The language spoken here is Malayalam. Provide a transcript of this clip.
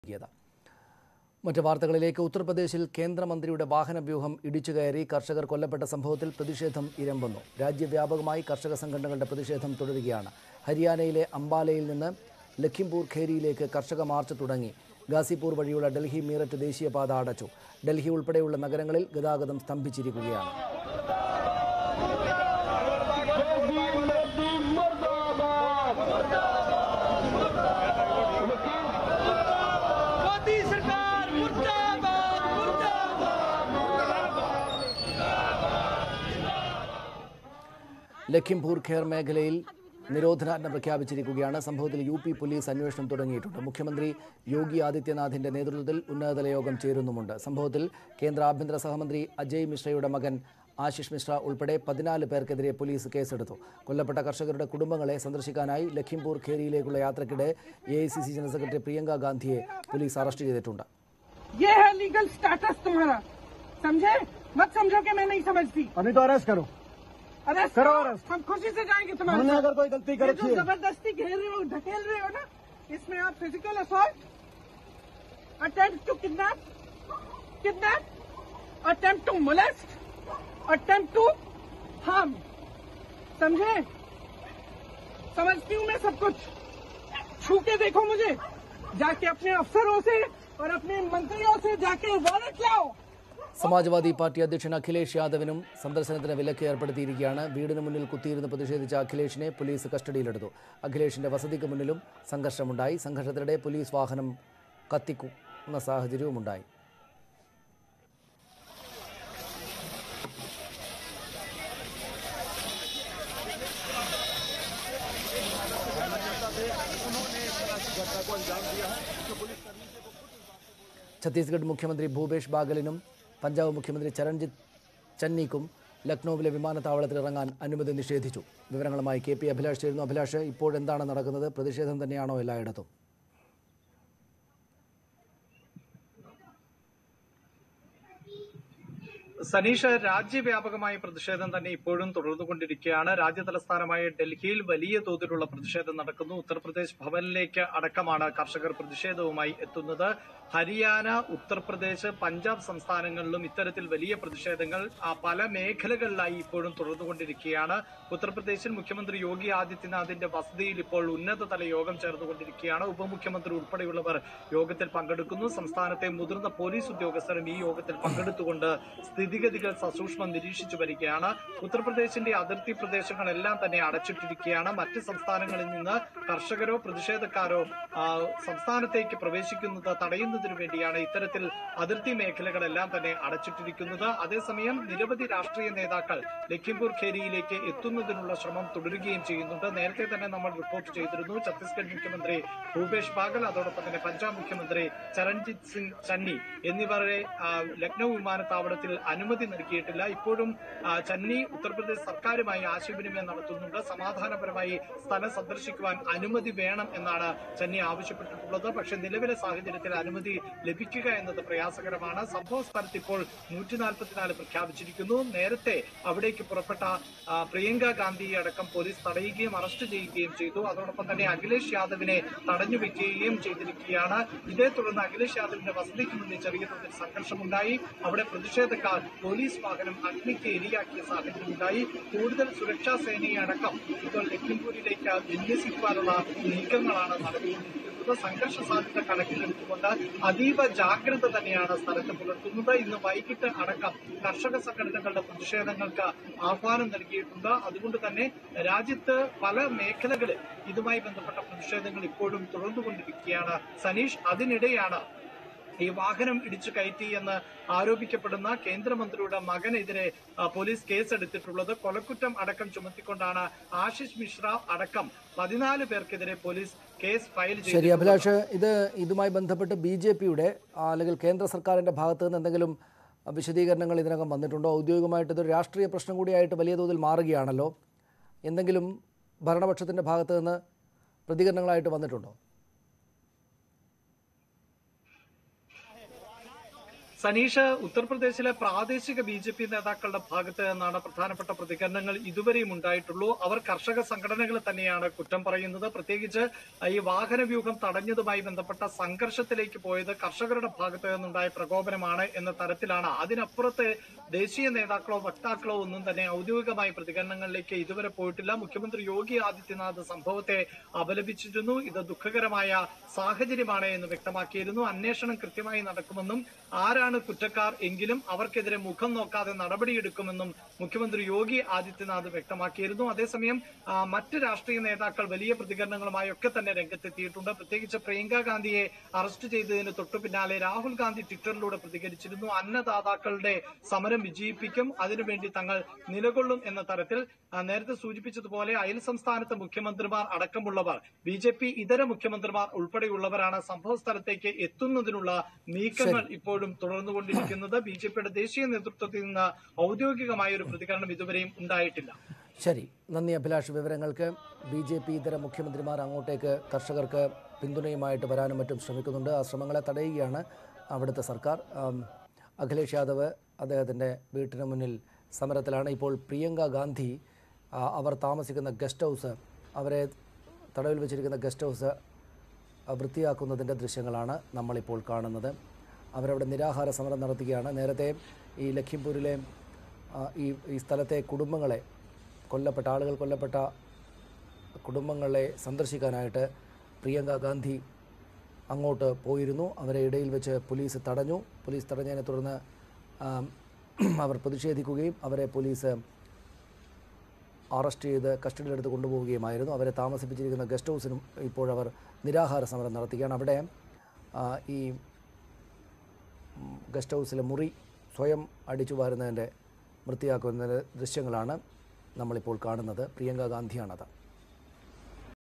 നൽകിയത് മറ്റ് വാർത്തകളിലേക്ക് ഉത്തർപ്രദേശിൽ കേന്ദ്രമന്ത്രിയുടെ വാഹനവ്യൂഹം ഇടിച്ചു കയറി കർഷകർ കൊല്ലപ്പെട്ട സംഭവത്തിൽ പ്രതിഷേധം ഇരമ്പുന്നു രാജ്യവ്യാപകമായി കർഷക സംഘടനകളുടെ പ്രതിഷേധം തുടരുകയാണ് ഹരിയാനയിലെ അംബാലയിൽ നിന്ന് ലഖിംപൂർ ഖേരിയിലേക്ക് കർഷക മാർച്ച് തുടങ്ങി ഗാസിപൂർ വഴിയുള്ള ഡൽഹി മീററ്റ് ദേശീയപാത അടച്ചു ഡൽഹി ഉൾപ്പെടെയുള്ള നഗരങ്ങളിൽ ഗതാഗതം സ്തംഭിച്ചിരിക്കുകയാണ് मोदी सरकार मुर्दाबाद मुर्दाबाद ലഖിംപൂർ ഖേർ മേഖലയിൽ നിരോധനാജ്ഞ പ്രഖ്യാപിച്ചിരിക്കുകയാണ് സംഭവത്തിൽ യു പി പോലീസ് അന്വേഷണം തുടങ്ങിയിട്ടുണ്ട് മുഖ്യമന്ത്രി യോഗി ആദിത്യനാഥിന്റെ നേതൃത്വത്തിൽ ഉന്നതതല യോഗം ചേരുന്നുമുണ്ട് സംഭവത്തിൽ കേന്ദ്ര ആഭ്യന്തര സഹമന്ത്രി അജയ് മിശ്രയുടെ മകൻ ആശിഷ് മിശ്ര ഉൾപ്പെടെ പതിനാല് പേർക്കെതിരെ പോലീസ് കേസെടുത്തു കൊല്ലപ്പെട്ട കർഷകരുടെ കുടുംബങ്ങളെ സന്ദർശിക്കാനായി ലഖിംപൂർ ഖേരിയിലേക്കുള്ള യാത്രക്കിടെ എ ജനറൽ സെക്രട്ടറി പ്രിയങ്ക ഗാന്ധിയെ പോലീസ് അറസ്റ്റ് ചെയ്തിട്ടുണ്ട് ये है लीगल स्टेटस तुम्हारा समझे मत समझो कि मैं नहीं समझती अभी तो अरेस्ट करो अरेस्ट करो arrest। हम खुशी से जाएंगे तुम्हारे हमने साथ। अगर कोई गलती ये कर जो रखी है जबरदस्ती घेर रहे हो ढकेल रहे हो ना इसमें आप physical assault attempt to kidnap kidnap attempt to molest attempt to harm समझे समझती हूँ मैं सब कुछ छू के देखो मुझे जाके अपने अफसरों से और अपने मंत्रियों से जाके वारंट लाओ സമാജ്വാദി പാർട്ടി അധ്യക്ഷൻ അഖിലേഷ് യാദവിനും സന്ദർശനത്തിന് വിലക്ക് ഏർപ്പെടുത്തിയിരിക്കുകയാണ് വീടിന് മുന്നിൽ കുത്തിയിരുന്ന് പ്രതിഷേധിച്ച അഖിലേഷിനെ പോലീസ് കസ്റ്റഡിയിലെടുത്തു അഖിലേഷിന്റെ വസതിക്ക് മുന്നിലും സംഘർഷമുണ്ടായി സംഘർഷത്തിനിടെ പോലീസ് വാഹനം കത്തിക്കുന്ന സാഹചര്യവുമുണ്ടായി ഛത്തീസ്ഗഡ് മുഖ്യമന്ത്രി ഭൂപേഷ് ബാഗലിനും പഞ്ചാബ് മുഖ്യമന്ത്രി ചരൺജിത്ത് ചന്നിക്കും ലക്നൌവിലെ വിമാനത്താവളത്തിൽ ഇറങ്ങാൻ അനുമതി നിഷേധിച്ചു വിവരങ്ങളുമായി കെ പി അഭിലാഷ് ചേരുന്നു അഭിലാഷ് ഇപ്പോഴെന്താണ് നടക്കുന്നത് പ്രതിഷേധം തന്നെയാണോ എല്ലായിടത്തും സനീഷ രാജ്യവ്യാപകമായ പ്രതിഷേധം തന്നെ ഇപ്പോഴും തുടർന്നുകൊണ്ടിരിക്കുകയാണ് രാജ്യ തലസ്ഥാനമായ ഡൽഹിയിൽ വലിയ തോതിലുള്ള പ്രതിഷേധം നടക്കുന്നു ഉത്തർപ്രദേശ് ഭവനിലേക്ക് അടക്കമാണ് കർഷകർ പ്രതിഷേധവുമായി എത്തുന്നത് ഹരിയാന ഉത്തർപ്രദേശ് പഞ്ചാബ് സംസ്ഥാനങ്ങളിലും ഇത്തരത്തിൽ വലിയ പ്രതിഷേധങ്ങൾ ആ, പല മേഖലകളിലായി ഇപ്പോഴും തുടർന്നുകൊണ്ടിരിക്കുകയാണ് ഉത്തർപ്രദേശിൽ മുഖ്യമന്ത്രി യോഗി ആദിത്യനാഥിന്റെ വസതിയിൽ ഇപ്പോൾ ഉന്നതതല യോഗം ചേർന്നുകൊണ്ടിരിക്കുകയാണ് ഉപമുഖ്യമന്ത്രി ഉൾപ്പെടെയുള്ളവർ യോഗത്തിൽ പങ്കെടുക്കുന്നു സംസ്ഥാനത്തെ മുതിർന്ന പോലീസ് ഉദ്യോഗസ്ഥരും ഈ യോഗത്തിൽ പങ്കെടുത്തുകൊണ്ട് സ്ഥിതിഗതികൾ സസൂക്ഷ്മം നിരീക്ഷിച്ചു വരികയാണ് ഉത്തർപ്രദേശിന്റെ അതിർത്തി പ്രദേശങ്ങളെല്ലാം തന്നെ അടച്ചിട്ടിരിക്കുകയാണ് മറ്റ് സംസ്ഥാനങ്ങളിൽ നിന്ന് കർഷകരോ പ്രതിഷേധക്കാരോ ആ, സംസ്ഥാനത്തേക്ക് പ്രവേശിക്കുന്നത് തടയുന്നതിനു വേണ്ടിയാണ് ഇത്തരത്തിൽ അതിർത്തി മേഖലകളെല്ലാം തന്നെ അടച്ചിട്ടിരിക്കുന്നത് അതേസമയം നിരവധി രാഷ്ട്രീയ നേതാക്കൾ ലഖിംപൂർ ഖേരിയിലേക്ക് എത്തുന്നതിനുള്ള ശ്രമം തുടരുകയും ചെയ്യുന്നുണ്ട് നേരത്തെ തന്നെ നമ്മൾ റിപ്പോർട്ട് ചെയ്തിരുന്നു ഛത്തീസ്ഗഡ് മുഖ്യമന്ത്രി ഭൂപേഷ് ബാഗൽ അതോടൊപ്പം തന്നെ പഞ്ചാബ് മുഖ്യമന്ത്രി ചരൺജിത് സിംഗ് ചന്നി എന്നിവരെ ആ, ലക്നൌ വിമാനത്താവളത്തിൽ അനുമതി നൽകിയിട്ടില്ല ഇപ്പോഴും ആ, ചന്നി ഉത്തർപ്രദേശ് സർക്കാരുമായി ആശയവിനിമയം നടത്തുന്നുണ്ട് സമാധാനപരമായി സ്ഥലം സന്ദർശിക്കുവാൻ അനുമതി വേണം എന്നാണ് ചന്നി ആവശ്യപ്പെട്ടിട്ടുള്ളത് പക്ഷേ നിലവിലെ സാഹചര്യത്തിൽ അനുമതി ലഭിക്കുക എന്നത് പ്രയാസകരമാണ് സംഭവ സ്ഥലത്ത് ഇപ്പോൾ നൂറ്റി നാൽപ്പത്തിനാല് പ്രഖ്യാപിച്ചിരിക്കുന്നു നേരത്തെ അവിടേക്ക് പുറപ്പെട്ട ആ, പ്രിയങ്ക ഗാന്ധിയെ അടക്കം പോലീസ് തടയുകയും അറസ്റ്റ് ചെയ്യുകയും ചെയ്തു അതോടൊപ്പം തന്നെ അഖിലേഷ് യാദവിനെ തടഞ്ഞു വെക്കുകയും ചെയ്തിരിക്കുകയാണ് ഇതേ തുടർന്ന് അഖിലേഷ് യാദവിന്റെ വസതിക്ക് മുന്നിൽ ചെറിയ തോതിൽ സംഘർഷമുണ്ടായി അവിടെ പ്രതിഷേധക്കാർ പോലീസ് വാഹനം അഗ്നിക്ക് ഇരയാക്കിയ സാഹചര്യമുണ്ടായി കൂടുതൽ സുരക്ഷാ സേനയെ അടക്കം ഇപ്പോൾ ലഖിംപൂരിലേക്ക് വിന്യസിക്കുവാനുള്ള നീക്കങ്ങളാണ് നടത്തിക്കൊണ്ടിരിക്കുന്നത് സംഘർഷ സാധ്യത കണക്കിലെടുത്തുകൊണ്ട് അതീവ ജാഗ്രത തന്നെയാണ് സ്ഥലത്ത് പുലർത്തുന്നത് ഇന്ന് വൈകിട്ട് അടക്കം കർഷക സംഘടനകളുടെ പ്രതിഷേധങ്ങൾക്ക് ആഹ്വാനം നൽകിയിട്ടുണ്ട് അതുകൊണ്ട് തന്നെ രാജ്യത്ത് പല മേഖലകളിൽ ഇതുമായി ബന്ധപ്പെട്ട പ്രതിഷേധങ്ങൾ ഇപ്പോഴും തുടർന്നുകൊണ്ടിരിക്കുകയാണ് സനീഷ് അതിനിടെയാണ് ഈ വാഹനം ഇടിച്ചു കയറ്റി എന്ന് ആരോപിക്കപ്പെടുന്ന കേന്ദ്രമന്ത്രിയുടെ മകനെതിരെ ആ, പോലീസ് കേസെടുത്തിട്ടുള്ളത് കൊലക്കുറ്റം അടക്കം ചുമത്തിക്കൊണ്ടാണ് ആശിഷ് മിശ്ര അടക്കം പതിനാല് പേർക്കെതിരെ പോലീസ് കേസ് ഫയൽ ശരി ചെയ്തിട്ടുള്ളത് അഭിലാഷ് ഇത് ഇതുമായി ബന്ധപ്പെട്ട് ബി ജെ പിയുടെ അല്ലെങ്കിൽ കേന്ദ്ര സർക്കാരിൻ്റെ ഭാഗത്ത് നിന്ന് എന്തെങ്കിലും വിശദീകരണങ്ങൾ ഇതിനകം വന്നിട്ടുണ്ടോ ഔദ്യോഗികമായിട്ട് ഇതൊരു രാഷ്ട്രീയ പ്രശ്നം കൂടിയായിട്ട് വലിയ തോതിൽ മാറുകയാണല്ലോ എന്തെങ്കിലും ഭരണപക്ഷത്തിൻ്റെ ഭാഗത്ത് നിന്ന് പ്രതികരണങ്ങളായിട്ട് വന്നിട്ടുണ്ടോ സനീഷ് ഉത്തർപ്രദേശിലെ പ്രാദേശിക ബി ജെ പി നേതാക്കളുടെ ഭാഗത്ത് നിന്നാണ് പ്രധാനപ്പെട്ട പ്രതികരണങ്ങൾ ഇതുവരെയും ഉണ്ടായിട്ടുള്ളൂ അവർ കർഷക സംഘടനകൾ തന്നെയാണ് കുറ്റം പറയുന്നത് പ്രത്യേകിച്ച് ഈ വാഹന വ്യൂഹം തടഞ്ഞതുമായി ബന്ധപ്പെട്ട സംഘർഷത്തിലേക്ക് പോയത് കർഷകരുടെ ഭാഗത്ത് നിന്നുണ്ടായ പ്രകോപനമാണ് എന്ന തരത്തിലാണ് അതിനപ്പുറത്ത് ദേശീയ നേതാക്കളോ വക്താക്കളോ ഒന്നും തന്നെ ഔദ്യോഗികമായ പ്രതികരണങ്ങളിലേക്ക് ഇതുവരെ പോയിട്ടില്ല മുഖ്യമന്ത്രി യോഗി ആദിത്യനാഥ് സംഭവത്തെ അപലപിച്ചിരുന്നു ഇത് ദുഃഖകരമായ സാഹചര്യമാണ് എന്ന് വ്യക്തമാക്കിയിരുന്നു അന്വേഷണം കൃത്യമായി നടക്കുമെന്നും ആരാണ് കുറ്റക്കാർ എങ്കിലും അവർക്കെതിരെ മുഖം നോക്കാതെ നടപടിയെടുക്കുമെന്നും മുഖ്യമന്ത്രി യോഗി ആദിത്യനാഥ് വ്യക്തമാക്കിയിരുന്നു അതേസമയം ആ, മറ്റ് രാഷ്ട്രീയ നേതാക്കൾ വലിയ പ്രതികരണങ്ങളുമായി ഒക്കെ തന്നെ രംഗത്തെത്തിയിട്ടുണ്ട് പ്രത്യേകിച്ച് പ്രിയങ്ക ഗാന്ധിയെ അറസ്റ്റ് ചെയ്തതിന് തൊട്ടു പിന്നാലെ രാഹുൽ ഗാന്ധി ട്വിറ്ററിലൂടെ പ്രതികരിച്ചിരുന്നു അന്നദാതാക്കളുടെ സമരം വിജയിപ്പിക്കും അതിനുവേണ്ടി തങ്ങൾ നിലകൊള്ളും എന്ന തരത്തിൽ ആ, നേരത്തെ സൂചിപ്പിച്ചതുപോലെ അയൽ സംസ്ഥാനത്തെ മുഖ്യമന്ത്രിമാർ അടക്കമുള്ളവർ ബി ജെ പി ഇതര മുഖ്യമന്ത്രിമാർ ഉൾപ്പെടെയുള്ളവരാണ് സംഭവ സ്ഥലത്തേക്ക് എത്തുന്നതിനുള്ള നീക്കങ്ങൾ ഇപ്പോഴും തുടർന്നുകൊണ്ടിരിക്കുന്നത് ബി ജെ പിയുടെ ദേശീയ നേതൃത്വത്തിൽ നിന്ന് ഔദ്യോഗികമായ ഒരു പ്രതികരണം ഇതുവരെയും ഉണ്ടായിട്ടില്ല ശരി നന്ദി അഭിലാഷ് വിവരങ്ങൾക്ക് ബി ജെ പി ഇതര മുഖ്യമന്ത്രിമാർ അങ്ങോട്ടേക്ക് കർഷകർക്ക് പിന്തുണയുമായിട്ട് വരാനും മറ്റും ശ്രമിക്കുന്നുണ്ട് ആ ശ്രമങ്ങളെ തടയുകയാണ് അവിടുത്തെ സർക്കാർ ആം, അഖിലേഷ് യാദവ് അദ്ദേഹത്തിൻ്റെ വീട്ടിന് മുന്നിൽ സമരത്തിലാണ് ഇപ്പോൾ പ്രിയങ്ക ഗാന്ധി ആ, അവർ താമസിക്കുന്ന ഗസ്റ്റ് ഹൗസ് അവരെ തടവിൽ വെച്ചിരിക്കുന്ന ഗസ്റ്റ് ഹൗസ് ആ, വൃത്തിയാക്കുന്നതിൻ്റെ ദൃശ്യങ്ങളാണ് നമ്മളിപ്പോൾ കാണുന്നത് അവരവിടെ നിരാഹാര സമരം നടത്തുകയാണ് നേരത്തെ ഈ ലഖിംപൂരിലെ ആ, ഈ ഈ സ്ഥലത്തെ കുടുംബങ്ങളെ കൊല്ലപ്പെട്ട ആളുകൾ കൊല്ലപ്പെട്ട കുടുംബങ്ങളെ സന്ദർശിക്കാനായിട്ട് പ്രിയങ്ക ഗാന്ധി അങ്ങോട്ട് പോയിരുന്നു അവരെ ഇടയിൽ വെച്ച് പോലീസ് തടഞ്ഞു പോലീസ് തടഞ്ഞതിനെ തുടർന്ന് ആം, അവർ പ്രതിഷേധിക്കുകയും അവരെ പോലീസ് അറസ്റ്റ് ചെയ്ത് കസ്റ്റഡിയിലെടുത്ത് കൊണ്ടുപോവുകയുമായിരുന്നു അവരെ താമസിപ്പിച്ചിരിക്കുന്ന ഗസ്റ്റ് ഹൗസിനും ഇപ്പോഴവർ നിരാഹാര സമരം നടത്തുകയാണ് അവിടെ ആ, ഈ ഉം, ഗസ്റ്റ് ഹൗസിലെ മുറി സ്വയം അടിച്ചു വാരുന്നതിൻ്റെ വൃത്തിയാക്കുന്നതിൻ്റെ ദൃശ്യങ്ങളാണ് നമ്മളിപ്പോൾ കാണുന്നത് പ്രിയങ്ക ഗാന്ധിയാണത്